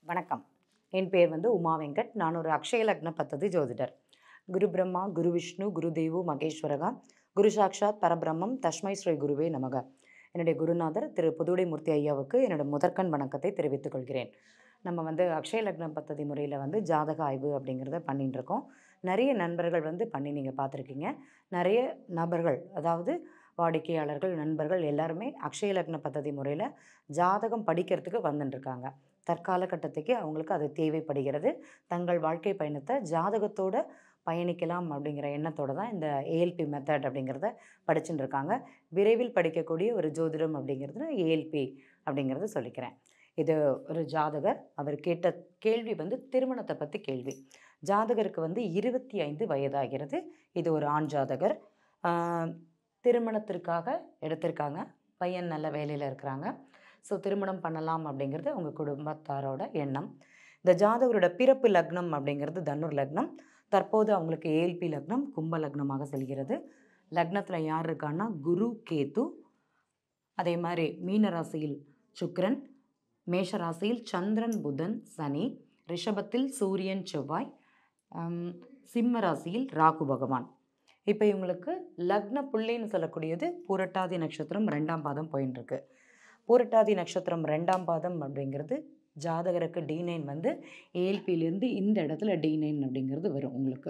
வணக்கம் என் பேர் வந்து உமா வெங்கட் நான் ஒரு அக்ஷய லக்ன பத்ததி ஜோதிடர் குரு பிரம்மா குரு விஷ்ணு குரு தேவு மகேஸ்வரகா குரு சாக்ஷாத் பரபிரம்மம் தஸ்மை ஸ்ரீ குருவே நமக என்னுடைய குருநாதர் திரு புதுடைமூர்த்தி ஐயாவுக்கு என்னோட முதற்கண் வணக்கத்தை தெரிவித்துக் கொள்கிறேன் நம்ம வந்து அக்ஷய லக்ன பத்ததி முறையில் வந்து ஜாதக ஆய்வு அப்படிங்கிறத பண்ணிட்டு இருக்கோம் நிறைய நண்பர்கள் வந்து பண்ணி நீங்கள் பார்த்துருக்கீங்க நிறைய நபர்கள் அதாவது வாடிக்கையாளர்கள் நண்பர்கள் எல்லாருமே அக்ஷய லக்ன பத்ததி முறையில் ஜாதகம் படிக்கிறதுக்கு வந்துட்டுருக்காங்க தற்கால கட்டத்துக்கு அவங்களுக்கு அது தேவைப்படுகிறது தங்கள் வாழ்க்கை பயணத்தை ஜாதகத்தோட பயணிக்கலாம் அப்படிங்கிற எண்ணத்தோட தான் இந்த ஏஎல்பி மெத்தட் அப்படிங்கிறத படிச்சுட்டு இருக்காங்க விரைவில் படிக்கக்கூடிய ஒரு ஜோதிடம் அப்படிங்கிறது ஏஎல்பி அப்படிங்கிறத சொல்லிக்கிறேன் இது ஒரு ஜாதகர் அவர் கேட்ட கேள்வி வந்து திருமணத்தை பற்றி கேள்வி ஜாதகருக்கு வந்து இருபத்தி ஐந்து வயதாகிறது இது ஒரு ஆண் ஜாதகர் ஆஹ், திருமணத்திற்காக எடுத்திருக்காங்க பையன் நல்ல வேலையில் இருக்கிறாங்க ஸோ திருமணம் பண்ணலாம் அப்படிங்கிறது அவங்க குடும்பத்தாரோட எண்ணம் இந்த ஜாதகரோட பிறப்பு லக்னம் அப்படிங்கிறது தனுர் லக்னம் தற்போது அவங்களுக்கு ஏல்பி லக்னம் கும்ப லக்னமாக செல்கிறது லக்னத்தில் யார் இருக்கான்னா குரு கேது அதே மாதிரி மீன ராசியில் சுக்கிரன் மேஷ ராசியில் சந்திரன் புதன் சனி ரிஷபத்தில் சூரியன் செவ்வாய் ஆம், சிம்ம ராசியில் ராகு பகவான் இப்போ இவங்களுக்கு லக்ன புள்ளின்னு சொல்லக்கூடியது பூரட்டாதி நட்சத்திரம் ரெண்டாம் பாதம் போயின்னு இருக்கு பூரட்டாதி நட்சத்திரம் ரெண்டாம் பாதம் அப்படிங்கிறது ஜாதகருக்கு டி நைன் வந்து ஏல்பியிலேருந்து இந்த இடத்துல டி நைன் அப்படிங்கிறது வரும் உங்களுக்கு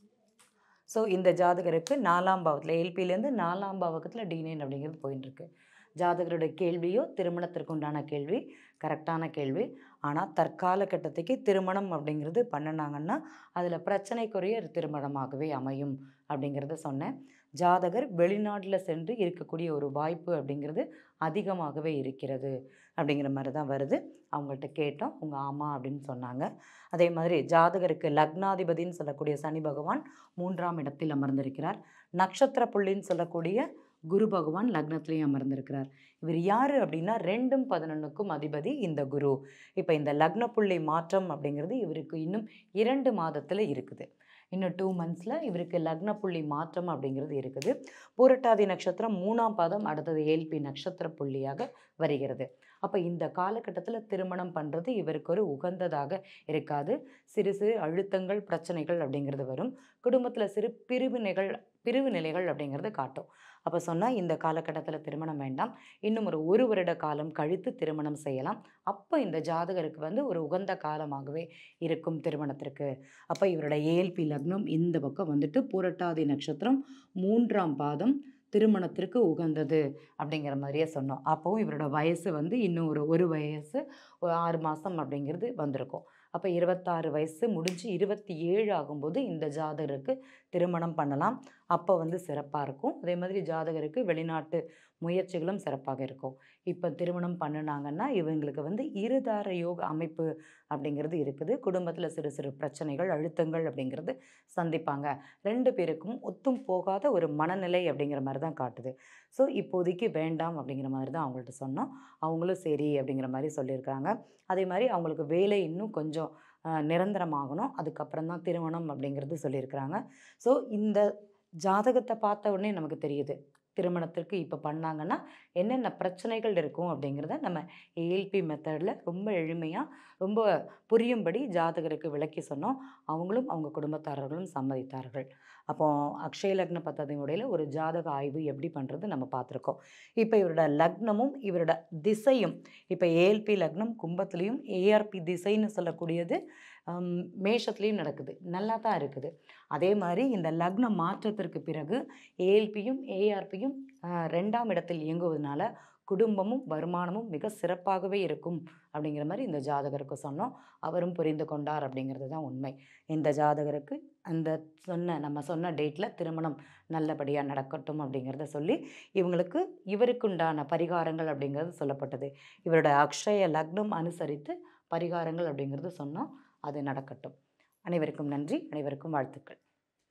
ஸோ இந்த ஜாதகருக்கு நாலாம் பாவத்தில் ஏல்பியிலேருந்து நாலாம் பாவகத்தில் டி நைன் அப்படிங்கிறது போயின்னு இருக்கு ஜாதகருடைய கேள்வியோ திருமணத்திற்கு உண்டான கேள்வி கரெக்டான கேள்வி ஆனால் தற்கால கட்டத்துக்கு திருமணம் அப்படிங்கிறது பண்ணினாங்கன்னா அதில் பிரச்சனைக்குரிய ஒரு திருமணமாகவே அமையும் அப்படிங்கிறத சொன்னேன் ஜாதகர் வெளிநாட்டில் சென்று இருக்கக்கூடிய ஒரு வாய்ப்பு அப்படிங்கிறது அதிகமாகவே இருக்கிறது அப்படிங்கிற மாதிரி தான் வருது அவங்கள்ட்ட கேட்டோம் உங்கள் ஆமாம் அப்படின்னு சொன்னாங்க அதே மாதிரி ஜாதகருக்கு லக்னாதிபதின்னு சொல்லக்கூடிய சனி பகவான் மூன்றாம் இடத்தில் அமர்ந்திருக்கிறார் நட்சத்திர புள்ளின்னு சொல்லக்கூடிய குரு பகவான் லக்னத்திலையும் அமர்ந்திருக்கிறார் இவர் யார் அப்படின்னா ரெண்டும் பதினொன்றுக்கும் அதிபதி இந்த குரு இப்போ இந்த லக்ன புள்ளி மாற்றம் அப்படிங்கிறது இவருக்கு இன்னும் இரண்டு மாதத்தில் இருக்குது இன்னும் டூ மந்த்ஸில் இவருக்கு லக்ன புள்ளி மாற்றம் அப்படிங்கிறது இருக்குது பூரட்டாதி நட்சத்திரம் மூணாம் பாதம் அடுத்தது ஏல்பி நட்சத்திர புள்ளியாக வருகிறது அப்போ இந்த காலகட்டத்தில் திருமணம் பண்ணுறது இவருக்கு ஒரு உகந்ததாக இருக்காது சிறு சிறு அழுத்தங்கள் பிரச்சனைகள் அப்படிங்கிறது வரும் குடும்பத்தில் சிறு பிரிவினைகள் பிரிவு நிலைகள் அப்படிங்கிறது காட்டும் அப்போ சொன்னால் இந்த காலகட்டத்தில் திருமணம் வேண்டாம் இன்னும் ஒரு ஒரு வருட காலம் கழித்து திருமணம் செய்யலாம் அப்போ இந்த ஜாதகருக்கு வந்து ஒரு உகந்த காலமாகவே இருக்கும் திருமணத்திற்கு அப்போ இவரோட ஏஎல்பி லக்னம் இந்த பக்கம் வந்துட்டு பூரட்டாதி நட்சத்திரம் மூன்றாம் பாதம் திருமணத்திற்கு உகந்தது அப்படிங்கிற மாதிரியே சொன்னோம் அப்போவும் இவரோட வயசு வந்து இன்னும் ஒரு ஒரு வயசு ஒரு ஆறு மாதம் அப்படிங்கிறது வந்திருக்கும் அப்போ இருபத்தாறு வயசு முடிஞ்சு இருபத்தி ஏழு ஆகும்போது இந்த ஜாதகருக்கு திருமணம் பண்ணலாம் அப்போ வந்து சிறப்பாக இருக்கும் அதே மாதிரி ஜாதகருக்கு வெளிநாட்டு முயற்சிகளும் சிறப்பாக இருக்கும் இப்போ திருமணம் பண்ணினாங்கன்னா இவங்களுக்கு வந்து இருதார யோக அமைப்பு அப்படிங்கிறது இருக்குது குடும்பத்தில் சிறு சிறு பிரச்சனைகள் அழுத்தங்கள் அப்படிங்கிறது சந்திப்பாங்க ரெண்டு பேருக்கும் ஒத்தும் போகாத ஒரு மனநிலை அப்படிங்கிற மாதிரி தான் காட்டுது ஸோ இப்போதைக்கு வேண்டாம் அப்படிங்கிற மாதிரி தான் அவங்கள்ட்ட சொன்னோம் அவங்களும் சரி அப்படிங்கிற மாதிரி சொல்லியிருக்காங்க அதே மாதிரி அவங்களுக்கு வேலை இன்னும் கொஞ்சம் அஹ், நிரந்தரமாகணும் அதுக்கப்புறம் தான் திருமணம் அப்படிங்கிறது சொல்லியிருக்கிறாங்க ஸோ இந்த ஜாதகத்தை பார்த்த உடனே நமக்கு தெரியுது திருமணத்திற்கு இப்போ பண்ணாங்கன்னா என்னென்ன பிரச்சனைகள் இருக்கும் அப்படிங்கிறத நம்ம ஏஎல்பி மெத்தடில் ரொம்ப எளிமையாக ரொம்ப புரியும்படி ஜாதகருக்கு விளக்கி சொன்னோம் அவங்களும் அவங்க குடும்பத்தாரர்களும் சம்மதித்தார்கள் அப்போ அக்ஷய லக்ன பத்ததி முறையில் ஒரு ஜாதக ஆய்வு எப்படி பண்ணுறது நம்ம பார்த்துருக்கோம் இப்போ இவரோட லக்னமும் இவரோட திசையும் இப்போ ஏஎல்பி லக்னம் கும்பத்துலேயும் ஏஆர்பி திசைன்னு சொல்லக்கூடியது ஹம், மேஷத்துலேயும் நடக்குது நல்லா தான் இருக்குது அதே மாதிரி இந்த லக்ன மாற்றத்திற்கு பிறகு ஏஎல்பியும் ஏஆர்பியும் ரெண்டாம் இடத்தில் இயங்குவதனால குடும்பமும் வருமானமும் மிக சிறப்பாகவே இருக்கும் அப்படிங்கிற மாதிரி இந்த ஜாதகருக்கு சொன்னோம் அவரும் புரிந்து கொண்டார் அப்படிங்கிறது தான் உண்மை இந்த ஜாதகருக்கு அந்த சொன்ன நம்ம சொன்ன டேட்டில் திருமணம் நல்லபடியாக நடக்கட்டும் அப்படிங்கிறத சொல்லி இவங்களுக்கு இவருக்குண்டான பரிகாரங்கள் அப்படிங்கிறது சொல்லப்பட்டது இவரோட அக்ஷய லக்னம் அனுசரித்து பரிகாரங்கள் அப்படிங்கிறது சொன்னோம் அது நடக்கட்டும் அனைவருக்கும் நன்றி அனைவருக்கும் வாழ்த்துக்கள்